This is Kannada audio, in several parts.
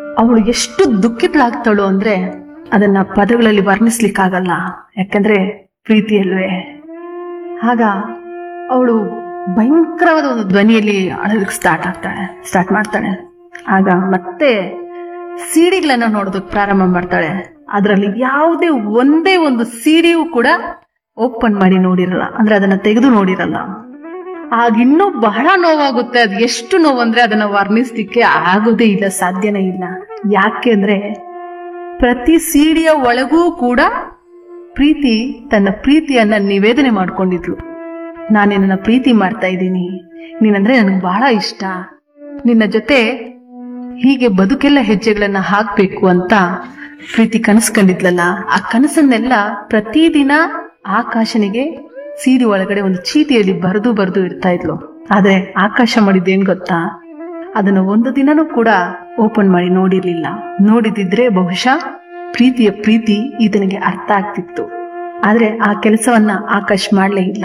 ಅವಳು ಎಷ್ಟು ದುಃಖಿತಳಾಗ್ತಾಳು ಅಂದ್ರೆ ಅದನ್ನ ಪದಗಳಲ್ಲಿ ವರ್ಣಿಸ್ಲಿಕ್ಕಾಗಲ್ಲ ಯಾಕಂದ್ರೆ ಪ್ರೀತಿ ಅಲ್ವೇ ಆಗ ಅವಳು ಭಯಂಕರವಾದ ಒಂದು ಧ್ವನಿಯಲ್ಲಿ ಅಳಲಿಕ್ಕೆ ಸ್ಟಾರ್ಟ್ ಆಗ್ತಾಳೆ ಸ್ಟಾರ್ಟ್ ಮಾಡ್ತಾಳೆ ಆಗ ಮತ್ತೆ ಸಿಡಿಗಳನ್ನ ನೋಡೋದಕ್ಕೆ ಪ್ರಾರಂಭ ಮಾಡ್ತಾಳೆ ಅದರಲ್ಲಿ ಯಾವುದೇ ಒಂದೇ ಒಂದು ಸಿಡಿಯೂ ಕೂಡ ಓಪನ್ ಮಾಡಿ ನೋಡಿರಲ್ಲ ಅಂದ್ರೆ ಅದನ್ನ ತೆಗೆದು ನೋಡಿರಲ್ಲ ಆಗ ಇನ್ನೂ ಬಹಳ ನೋವಾಗುತ್ತೆ ಅದು ಎಷ್ಟು ನೋವು ಅಂದ್ರೆ ಅದನ್ನ ವರ್ಣಿಸ್ಲಿಕ್ಕೆ ಆಗೋದೇ ಇಲ್ಲ ಸಾಧ್ಯನೇ ಇಲ್ಲ ಯಾಕೆ ಅಂದ್ರೆ ಪ್ರತಿ ಸೀಡಿಯ ಒಳಗೂ ಕೂಡ ಪ್ರೀತಿ ತನ್ನ ಪ್ರೀತಿಯನ್ನ ನಿವೇದನೆ ಮಾಡ್ಕೊಂಡಿದ್ಲು ನಾನು ನಿನ್ನ ಪ್ರೀತಿ ಮಾಡ್ತಾ ಇದ್ದೀನಿ ನೀನಂದ್ರೆ ನನಗೆ ಬಹಳ ಇಷ್ಟ ನಿನ್ನ ಜೊತೆ ಹೀಗೆ ಬದುಕೆಲ್ಲ ಹೆಜ್ಜೆಗಳನ್ನ ಹಾಕ್ಬೇಕು ಅಂತ ಪ್ರೀತಿ ಕನಸ್ಕೊಂಡಿದ್ಲಲ್ಲ ಆ ಕನಸನ್ನೆಲ್ಲ ಪ್ರತಿದಿನ ಆಕಾಶನಿಗೆ ಸೀರೆ ಒಳಗಡೆ ಒಂದು ಚೀಟಿಯಲ್ಲಿ ಬರೆದು ಬರೆದು ಇಡ್ತಾ ಇದ್ಲು ಆದ್ರೆ ಆಕಾಶ ಮಾಡಿದ್ದೇನ್ ಗೊತ್ತಾ ಅದನ್ನ ಒಂದು ದಿನನೂ ಕೂಡ ಓಪನ್ ಮಾಡಿ ನೋಡಿರ್ಲಿಲ್ಲ ನೋಡಿದಿದ್ರೆ ಬಹುಶಃ ಪ್ರೀತಿಯ ಪ್ರೀತಿ ಈತನಿಗೆ ಅರ್ಥ ಆಗ್ತಿತ್ತು ಆದ್ರೆ ಆ ಕೆಲಸವನ್ನ ಆಕಾಶ್ ಮಾಡ್ಲೇ ಇಲ್ಲ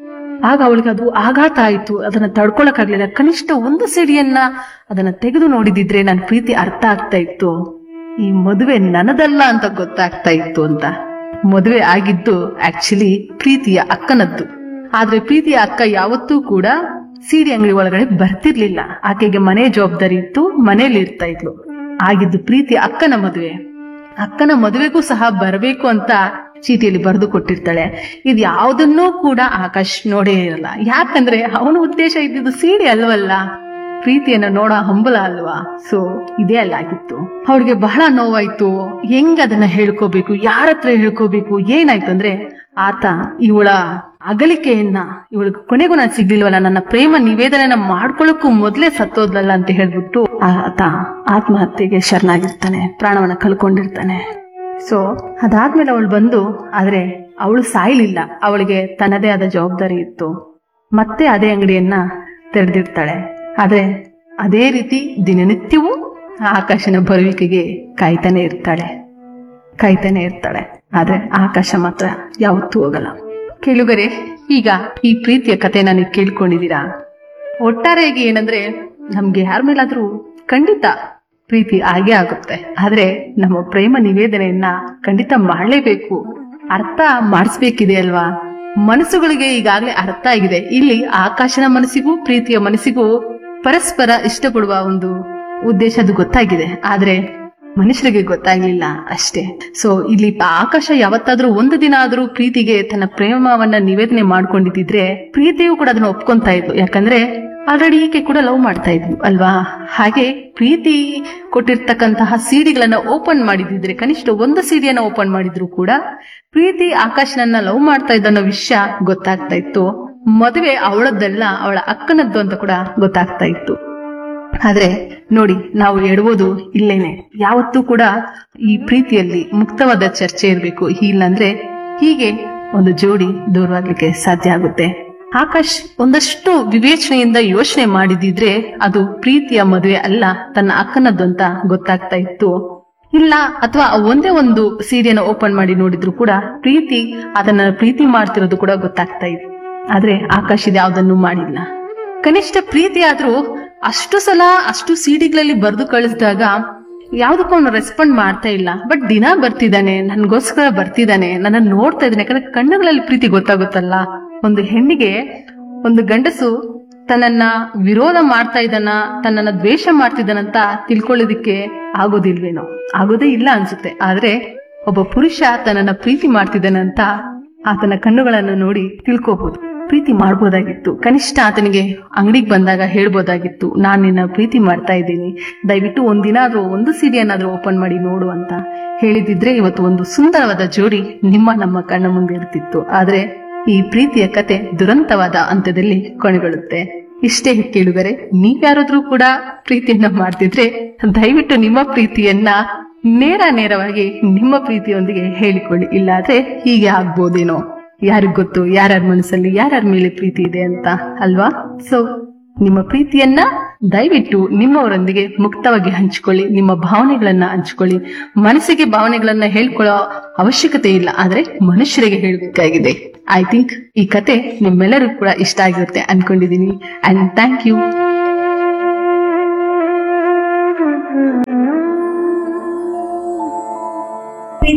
ಆಗ ಅವಳಿಗೆ ಅದು ಆಘಾತ ಆಯ್ತು ಅದನ್ನ ತಡ್ಕೊಳಕ್ಕಾಗ್ಲಿಲ್ಲ ಕನಿಷ್ಠ ಒಂದು ಸಿಡಿಯನ್ನ ಅದನ್ನ ತೆಗೆದು ನೋಡಿದಿದ್ರೆ ನನ್ನ ಪ್ರೀತಿ ಅರ್ಥ ಆಗ್ತಾ ಇತ್ತು ಈ ಮದುವೆ ನನ್ನದಲ್ಲ ಅಂತ ಗೊತ್ತಾಗ್ತಾ ಇತ್ತು ಅಂತ ಮದುವೆ ಆಗಿದ್ದು ಆಕ್ಚುಲಿ ಪ್ರೀತಿಯ ಅಕ್ಕನದ್ದು ಆದ್ರೆ ಪ್ರೀತಿಯ ಅಕ್ಕ ಯಾವತ್ತೂ ಕೂಡ ಸೀರೆ ಅಂಗಡಿ ಒಳಗಡೆ ಬರ್ತಿರ್ಲಿಲ್ಲ ಆಕೆಗೆ ಮನೆ ಜವಾಬ್ದಾರಿ ಇತ್ತು ಮನೇಲಿ ಇರ್ತಾ ಇದ್ಲು ಆಗಿದ್ದು ಪ್ರೀತಿಯ ಅಕ್ಕನ ಮದುವೆ ಅಕ್ಕನ ಮದುವೆಗೂ ಸಹ ಬರಬೇಕು ಅಂತ ಚೀಟಿಯಲ್ಲಿ ಬರೆದು ಕೊಟ್ಟಿರ್ತಾಳೆ ಇದು ಯಾವುದನ್ನೂ ಕೂಡ ಆಕಾಶ್ ನೋಡೇ ಇರಲ್ಲ ಯಾಕಂದ್ರೆ ಅವನ ಉದ್ದೇಶ ಇದ್ದಿದ್ದು ಸೀರೆ ಅಲ್ವಲ್ಲ ಪ್ರೀತಿಯನ್ನ ನೋಡೋ ಹಂಬಲ ಅಲ್ವಾ ಸೊ ಇದೇ ಅಲ್ಲ ಆಗಿತ್ತು ಅವಳಿಗೆ ಬಹಳ ನೋವಾಯ್ತು ಹೆಂಗ್ ಅದನ್ನ ಹೇಳ್ಕೋಬೇಕು ಯಾರ ಹತ್ರ ಹೇಳ್ಕೋಬೇಕು ಏನಾಯ್ತು ಅಂದ್ರೆ ಆತ ಇವಳ ಅಗಲಿಕೆಯನ್ನ ಇವಳಿಗೆ ಕೊನೆಗೂ ನಾನು ಸಿಗ್ಲಿಲ್ವಲ್ಲ ನನ್ನ ಪ್ರೇಮ ನಿವೇದನೆನ ಮಾಡ್ಕೊಳ್ಳೋಕ್ಕೂ ಮೊದಲೇ ಸತ್ತೋದ್ಲಲ್ಲ ಅಂತ ಹೇಳ್ಬಿಟ್ಟು ಆತ ಆತ್ಮಹತ್ಯೆಗೆ ಶರಣಾಗಿರ್ತಾನೆ ಪ್ರಾಣವನ್ನ ಕಳ್ಕೊಂಡಿರ್ತಾನೆ ಸೊ ಅದಾದ್ಮೇಲೆ ಅವಳು ಬಂದು ಆದ್ರೆ ಅವಳು ಸಾಯ್ಲಿಲ್ಲ ಅವಳಿಗೆ ತನ್ನದೇ ಆದ ಜವಾಬ್ದಾರಿ ಇತ್ತು ಮತ್ತೆ ಅದೇ ಅಂಗಡಿಯನ್ನ ತೆರೆದಿರ್ತಾಳೆ ಆದ್ರೆ ಅದೇ ರೀತಿ ದಿನನಿತ್ಯವೂ ಆ ಆಕಾಶನ ಬರುವಿಕೆಗೆ ಕಾಯ್ತಾನೆ ಇರ್ತಾಳೆ ಕಾಯ್ತಾನೆ ಇರ್ತಾಳೆ ಆದ್ರೆ ಆಕಾಶ ಮಾತ್ರ ಯಾವತ್ತೂ ಹೋಗಲ್ಲ ಕೇಳುಗರೆ ಈಗ ಈ ಪ್ರೀತಿಯ ಕಥೆನ ನೀವು ಕೇಳ್ಕೊಂಡಿದ್ದೀರಾ ಒಟ್ಟಾರೆಯಾಗಿ ಏನಂದ್ರೆ ನಮ್ಗೆ ಯಾರ ಮೇಲಾದ್ರೂ ಖಂಡಿತ ಪ್ರೀತಿ ಆಗೇ ಆಗುತ್ತೆ ಆದ್ರೆ ನಮ್ಮ ಪ್ರೇಮ ನಿವೇದನೆಯನ್ನ ಖಂಡಿತ ಮಾಡಲೇಬೇಕು ಅರ್ಥ ಮಾಡಿಸ್ಬೇಕಿದೆ ಅಲ್ವಾ ಮನಸ್ಸುಗಳಿಗೆ ಈಗಾಗಲೇ ಅರ್ಥ ಆಗಿದೆ ಇಲ್ಲಿ ಆಕಾಶನ ಮನಸ್ಸಿಗೂ ಪ್ರೀತಿಯ ಮನಸ್ಸಿಗೂ ಪರಸ್ಪರ ಇಷ್ಟಪಡುವ ಒಂದು ಉದ್ದೇಶ ಅದು ಗೊತ್ತಾಗಿದೆ ಆದ್ರೆ ಮನುಷ್ಯರಿಗೆ ಗೊತ್ತಾಗ್ಲಿಲ್ಲ ಅಷ್ಟೇ ಸೊ ಇಲ್ಲಿ ಆಕಾಶ ಯಾವತ್ತಾದ್ರೂ ಒಂದು ದಿನ ಆದ್ರೂ ಪ್ರೀತಿಗೆ ತನ್ನ ಪ್ರೇಮವನ್ನ ನಿವೇದನೆ ಮಾಡ್ಕೊಂಡಿದ್ರೆ ಪ್ರೀತಿಯು ಕೂಡ ಅದನ್ನ ಒಪ್ಕೊಂತಾ ಇದ್ಲು ಯಾಕಂದ್ರೆ ಆಲ್ರೆಡಿ ಈಕೆ ಕೂಡ ಲವ್ ಮಾಡ್ತಾ ಇದ್ಲು ಅಲ್ವಾ ಹಾಗೆ ಪ್ರೀತಿ ಕೊಟ್ಟಿರ್ತಕ್ಕಂತಹ ಸಿಡಿಗಳನ್ನ ಓಪನ್ ಮಾಡಿದಿದ್ರೆ ಕನಿಷ್ಠ ಒಂದು ಸಿಡಿಯನ್ನ ಓಪನ್ ಮಾಡಿದ್ರು ಕೂಡ ಪ್ರೀತಿ ಆಕಾಶನನ್ನ ಲವ್ ಮಾಡ್ತಾ ಇದ್ದ ಅನ್ನೋ ವಿಷಯ ಗೊತ್ತಾಗ್ತಾ ಇತ್ತು ಮದುವೆ ಅವಳದ್ದಲ್ಲ ಅವಳ ಅಕ್ಕನದ್ದು ಅಂತ ಕೂಡ ಗೊತ್ತಾಗ್ತಾ ಇತ್ತು ಆದ್ರೆ ನೋಡಿ ನಾವು ಎಡುವುದು ಇಲ್ಲೇನೆ ಯಾವತ್ತೂ ಕೂಡ ಈ ಪ್ರೀತಿಯಲ್ಲಿ ಮುಕ್ತವಾದ ಚರ್ಚೆ ಇರಬೇಕು ಇಲ್ಲಾಂದ್ರೆ ಹೀಗೆ ಒಂದು ಜೋಡಿ ದೂರವಾಗ್ಲಿಕ್ಕೆ ಸಾಧ್ಯ ಆಗುತ್ತೆ ಆಕಾಶ್ ಒಂದಷ್ಟು ವಿವೇಚನೆಯಿಂದ ಯೋಚನೆ ಮಾಡಿದಿದ್ರೆ ಅದು ಪ್ರೀತಿಯ ಮದುವೆ ಅಲ್ಲ ತನ್ನ ಅಕ್ಕನದ್ದು ಅಂತ ಗೊತ್ತಾಗ್ತಾ ಇತ್ತು ಇಲ್ಲ ಅಥವಾ ಒಂದೇ ಒಂದು ಸೀರೆಯನ್ನು ಓಪನ್ ಮಾಡಿ ನೋಡಿದ್ರು ಕೂಡ ಪ್ರೀತಿ ಅದನ್ನ ಪ್ರೀತಿ ಮಾಡ್ತಿರೋದು ಕೂಡ ಗೊತ್ತಾಗ್ತಾ ಇದೆ ಆದ್ರೆ ಆಕಾಶ್ ಇದು ಯಾವ್ದನ್ನು ಮಾಡಿಲ್ಲ ಕನಿಷ್ಠ ಪ್ರೀತಿ ಆದ್ರೂ ಅಷ್ಟು ಸಲ ಅಷ್ಟು ಸಿಡಿಗಳಲ್ಲಿ ಬರೆದು ಕಳಿಸಿದಾಗ ಯಾವ್ದಕ್ಕೂ ಅವನು ರೆಸ್ಪಾಂಡ್ ಮಾಡ್ತಾ ಇಲ್ಲ ಬಟ್ ದಿನ ಬರ್ತಿದ್ದಾನೆ ನನ್ಗೋಸ್ಕರ ಬರ್ತಿದ್ದಾನೆ ನನ್ನ ನೋಡ್ತಾ ಇದ್ದಾನೆ ಯಾಕಂದ್ರೆ ಕಣ್ಣುಗಳಲ್ಲಿ ಪ್ರೀತಿ ಗೊತ್ತಾಗುತ್ತಲ್ಲ ಒಂದು ಹೆಣ್ಣಿಗೆ ಒಂದು ಗಂಡಸು ತನ್ನನ್ನ ವಿರೋಧ ಮಾಡ್ತಾ ಇದ್ದಾನ ತನ್ನನ್ನ ದ್ವೇಷ ಮಾಡ್ತಿದ್ದಾನಂತ ತಿಳ್ಕೊಳ್ಳೋದಿಕ್ಕೆ ಆಗೋದಿಲ್ವೇನೋ ಆಗೋದೇ ಇಲ್ಲ ಅನ್ಸುತ್ತೆ ಆದ್ರೆ ಒಬ್ಬ ಪುರುಷ ತನ್ನನ್ನ ಪ್ರೀತಿ ಮಾಡ್ತಿದ್ದಾನಂತ ಆತನ ಕಣ್ಣುಗಳನ್ನು ನೋಡಿ ತಿಳ್ಕೋಬಹುದು ಪ್ರೀತಿ ಮಾಡ್ಬೋದಾಗಿತ್ತು ಕನಿಷ್ಠ ಆತನಿಗೆ ಅಂಗಡಿಗೆ ಬಂದಾಗ ಹೇಳ್ಬೋದಾಗಿತ್ತು ನಾನ್ ನಿನ್ನ ಪ್ರೀತಿ ಮಾಡ್ತಾ ಇದ್ದೀನಿ ದಯವಿಟ್ಟು ಒಂದಿನ ಆದ್ರೂ ಒಂದು ಸೀರೆಯನ್ನಾದ್ರೂ ಓಪನ್ ಮಾಡಿ ನೋಡು ಅಂತ ಹೇಳಿದಿದ್ರೆ ಇವತ್ತು ಒಂದು ಸುಂದರವಾದ ಜೋಡಿ ನಿಮ್ಮ ನಮ್ಮ ಕಣ್ಣ ಮುಂದೆ ಇರ್ತಿತ್ತು ಆದ್ರೆ ಈ ಪ್ರೀತಿಯ ಕತೆ ದುರಂತವಾದ ಅಂತ್ಯದಲ್ಲಿ ಕೊನೆಗೊಳ್ಳುತ್ತೆ ಇಷ್ಟೇ ಕೇಳುಗರೆ ನೀವ್ಯಾರಾದ್ರೂ ಕೂಡ ಪ್ರೀತಿಯನ್ನ ಮಾಡ್ತಿದ್ರೆ ದಯವಿಟ್ಟು ನಿಮ್ಮ ಪ್ರೀತಿಯನ್ನ ನೇರ ನೇರವಾಗಿ ನಿಮ್ಮ ಪ್ರೀತಿಯೊಂದಿಗೆ ಹೇಳಿಕೊಳ್ಳಿ ಇಲ್ಲಾದ್ರೆ ಹೀಗೆ ಆಗ್ಬೋದೇನೋ ಯಾರಿಗ್ ಗೊತ್ತು ಯಾರ್ಯಾರ ಮನಸ್ಸಲ್ಲಿ ಯಾರ್ಯಾರ ಮೇಲೆ ಪ್ರೀತಿ ಇದೆ ಅಂತ ಅಲ್ವಾ ಸೊ ನಿಮ್ಮ ಪ್ರೀತಿಯನ್ನ ದಯವಿಟ್ಟು ನಿಮ್ಮವರೊಂದಿಗೆ ಮುಕ್ತವಾಗಿ ಹಂಚಿಕೊಳ್ಳಿ ನಿಮ್ಮ ಭಾವನೆಗಳನ್ನ ಹಂಚಿಕೊಳ್ಳಿ ಮನಸ್ಸಿಗೆ ಭಾವನೆಗಳನ್ನ ಹೇಳ್ಕೊಳ್ಳೋ ಅವಶ್ಯಕತೆ ಇಲ್ಲ ಆದ್ರೆ ಮನುಷ್ಯರಿಗೆ ಹೇಳಬೇಕಾಗಿದೆ ಐ ಥಿಂಕ್ ಈ ಕತೆ ನಿಮ್ಮೆಲ್ಲರಿಗೂ ಕೂಡ ಇಷ್ಟ ಆಗಿರುತ್ತೆ ಅನ್ಕೊಂಡಿದೀನಿ ಅಂಡ್ ಥ್ಯಾಂಕ್ ಯು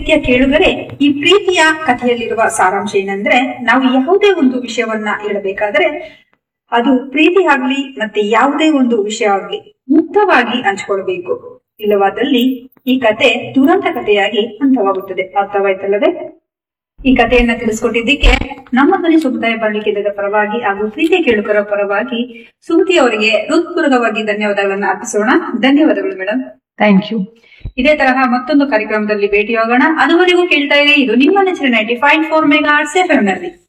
ಪ್ರೀತಿಯ ಕೇಳುಗರೆ ಈ ಪ್ರೀತಿಯ ಕಥೆಯಲ್ಲಿರುವ ಸಾರಾಂಶ ಏನಂದ್ರೆ ನಾವು ಯಾವುದೇ ಒಂದು ವಿಷಯವನ್ನ ಹೇಳಬೇಕಾದ್ರೆ ಅದು ಪ್ರೀತಿ ಆಗ್ಲಿ ಮತ್ತೆ ಯಾವುದೇ ಒಂದು ವಿಷಯ ಆಗ್ಲಿ ಮುಕ್ತವಾಗಿ ಹಂಚ್ಕೊಳ್ಬೇಕು ಇಲ್ಲವಾದಲ್ಲಿ ಈ ಕತೆ ದುರಂತ ಕಥೆಯಾಗಿ ಅಂತ್ಯವಾಗುತ್ತದೆ ಅರ್ಥವಾಯ್ತಲ್ಲವೇ ಈ ಕಥೆಯನ್ನ ತಿಳಿಸ್ಕೊಟ್ಟಿದ್ದಕ್ಕೆ ನಮ್ಮ ಧ್ವನಿ ಸಮುದಾಯ ಬಾಳಿಕೆದ ಪರವಾಗಿ ಹಾಗೂ ಪ್ರೀತಿ ಕೇಳುಗರ ಪರವಾಗಿ ಸುಮತಿ ಅವರಿಗೆ ಹೃತ್ಪೂರ್ವಕವಾಗಿ ಧನ್ಯವಾದಗಳನ್ನ ಅರ್ಪಿಸೋಣ ಧನ್ಯವಾದಗಳು ಮೇಡಮ್ ಥ್ಯಾಂಕ್ ಯು ಇದೇ ತರಹ ಮತ್ತೊಂದು ಕಾರ್ಯಕ್ರಮದಲ್ಲಿ ಭೇಟಿಯಾಗೋಣ ಅದುವರೆಗೂ ಕೇಳ್ತಾ ಇರಿ ಇದು ನಿಮ್ಮ ನೆಚ್ಚಿನ ninety five four mega F ನಲ್ಲಿ